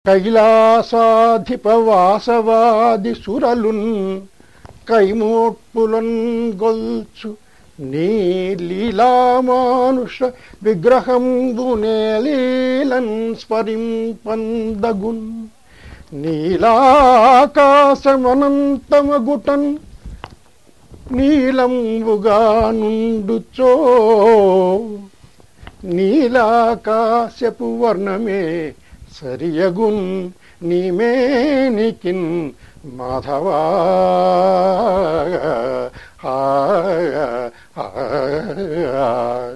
కైలాసాధిప వాసవాది సురలున్ కైమోట్పులన్ గొల్చు నీ లీలామానుష విగ్రహంబునేలీలన్ స్మరింపందగున్ నీలాకాశమనంతమగుటన్ నీలంబుగా నుండుచో నీలాకాశపు వర్ణమే సరియగున్ నీమేనికిన్ మాధవా ఆ, ఆ, ఆ.